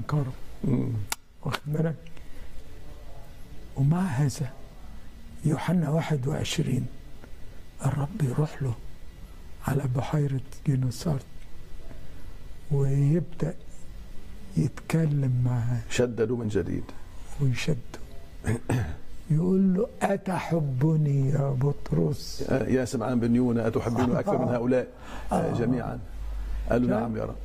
كرم مم. واخد بالك ومع هذا يوحنا 21 الرب يروح له على بحيرة جينوسارت ويبدأ يتكلم معاه شددوا من جديد ويشده يقول له أتحبني يا بطرس آه، يا سمعان بن يونا أتحبون أكثر من هؤلاء آه، جميعا قالوا لا. نعم يا رب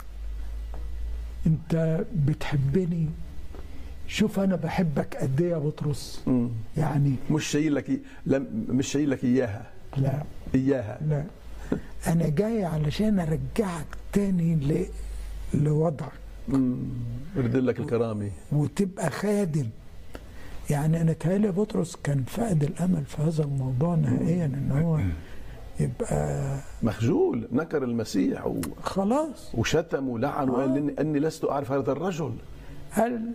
أنت بتحبني شوف أنا بحبك قد إيه يا بطرس مم. يعني مش شايل لك لم مش شايل لك إياها لا إياها لا أنا جاي علشان أرجعك تاني ل... لوضعك مم. يرد لك الكرامة وتبقى خادم يعني انا تهيألي بطرس كان فقد الامل في هذا الموضوع نهائيا ان هو يبقى مخجول نكر المسيح و... خلاص وشتم ولعن وقال إني, اني لست اعرف هذا الرجل قال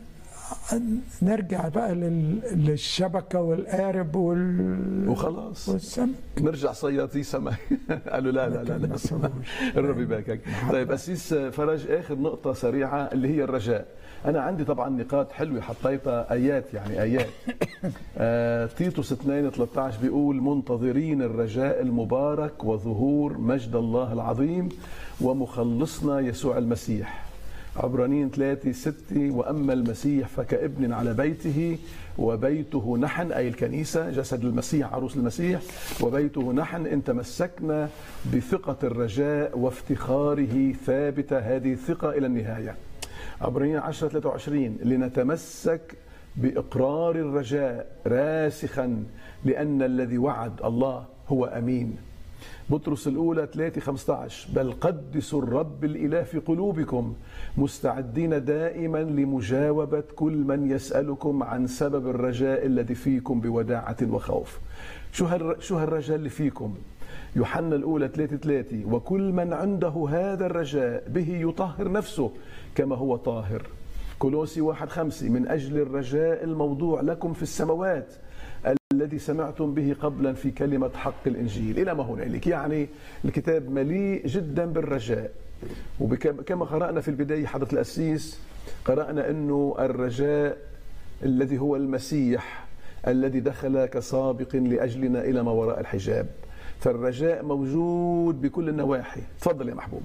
نرجع بقى لل... للشبكه والقارب وال... وخلاص والسمك نرجع صيادي سمك قالوا لا لا لا, لكن ما لا. سووش. الرب يباركك طيب أسيس فرج آخر نقطة سريعة اللي هي الرجاء أنا عندي طبعا نقاط حلوة حطيتها آيات يعني آيات آه تيتوس 2 13 بيقول منتظرين الرجاء المبارك وظهور مجد الله العظيم ومخلصنا يسوع المسيح عبرانيين 3 6 واما المسيح فكابن على بيته وبيته نحن اي الكنيسه جسد المسيح عروس المسيح وبيته نحن ان تمسكنا بثقه الرجاء وافتخاره ثابته هذه الثقه الى النهايه. عبرانيين 10 23 لنتمسك باقرار الرجاء راسخا لان الذي وعد الله هو امين. بطرس الأولى 3 15 بل قدسوا الرب الإله في قلوبكم مستعدين دائما لمجاوبة كل من يسألكم عن سبب الرجاء الذي فيكم بوداعة وخوف شو هالر... شو هالرجاء اللي فيكم يوحنا الأولى 3 3 وكل من عنده هذا الرجاء به يطهر نفسه كما هو طاهر كولوسي واحد خمسة من أجل الرجاء الموضوع لكم في السماوات الذي سمعتم به قبلا في كلمة حق الإنجيل إلى ما هنالك يعني الكتاب مليء جدا بالرجاء وكما قرأنا في البداية حضرة الأسيس قرأنا أنه الرجاء الذي هو المسيح الذي دخل كسابق لأجلنا إلى ما وراء الحجاب فالرجاء موجود بكل النواحي تفضل يا محبوب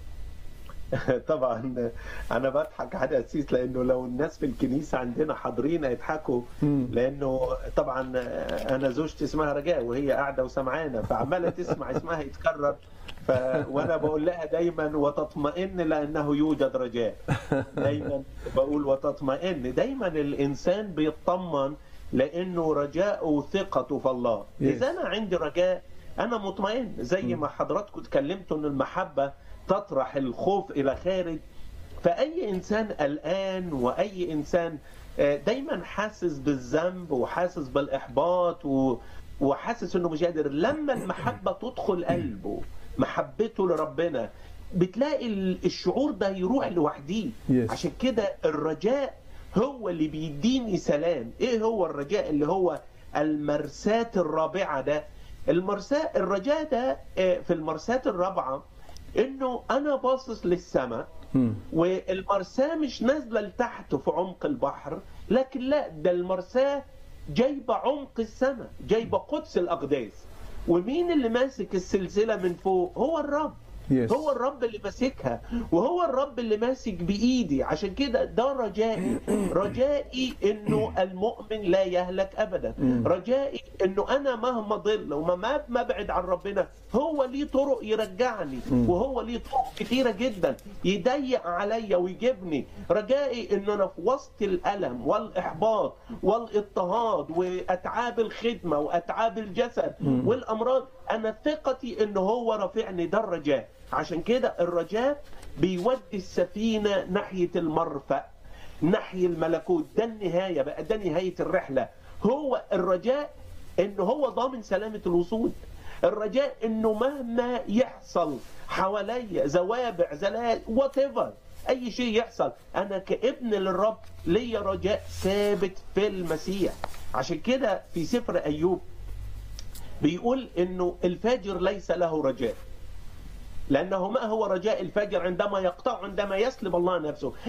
طبعا انا بضحك على اسيس لانه لو الناس في الكنيسه عندنا حاضرين هيضحكوا لانه طبعا انا زوجتي اسمها رجاء وهي قاعده وسمعانه فعماله تسمع اسمها يتكرر ف... وانا بقول لها دايما وتطمئن لانه يوجد رجاء دايما بقول وتطمئن دايما الانسان بيطمن لانه رجاءه وثقته في الله Yes. اذا انا عندي رجاء انا مطمئن زي ما حضراتكم اتكلمتوا ان المحبه تطرح الخوف الى خارج فاي انسان قلقان واي انسان آه، دايما حاسس بالذنب وحاسس بالاحباط و- وحاسس انه مش قادر لما المحبه تدخل قلبه محبته لربنا بتلاقي ال- الشعور ده يروح لوحديه Yes. عشان كده الرجاء هو اللي بيديني سلام ايه هو الرجاء اللي هو المرساة الرابعة ده المرساة الرجاء ده آه، في المرساة الرابعة انه انا باصص للسماء والمرساة مش نازلة لتحت في عمق البحر لكن لا ده المرساة جايبة عمق السماء جايبة قدس الأقداس ومين اللي ماسك السلسلة من فوق هو الرب Yes. هو الرب اللي ماسكها وهو الرب اللي ماسك بايدي عشان كده ده رجائي رجائي انه المؤمن لا يهلك ابدا رجائي انه انا مهما ضل وما ما ابعد عن ربنا هو ليه طرق يرجعني وهو ليه طرق كتيره جدا يضيق عليا ويجيبني رجائي ان انا في وسط الالم والاحباط والاضطهاد واتعاب الخدمه واتعاب الجسد والامراض انا ثقتي ان هو رافعني ده الرجاء عشان كده الرجاء بيودي السفينه ناحيه المرفأ ناحيه الملكوت ده النهايه بقى ده نهايه الرحله هو الرجاء ان هو ضامن سلامه الوصول الرجاء انه مهما يحصل حواليا زوابع زلال وات اي شيء يحصل انا كابن للرب ليا رجاء ثابت في المسيح عشان كده في سفر ايوب بيقول انه الفاجر ليس له رجاء لانه ما هو رجاء الفاجر عندما يقطع عندما يسلب الله نفسه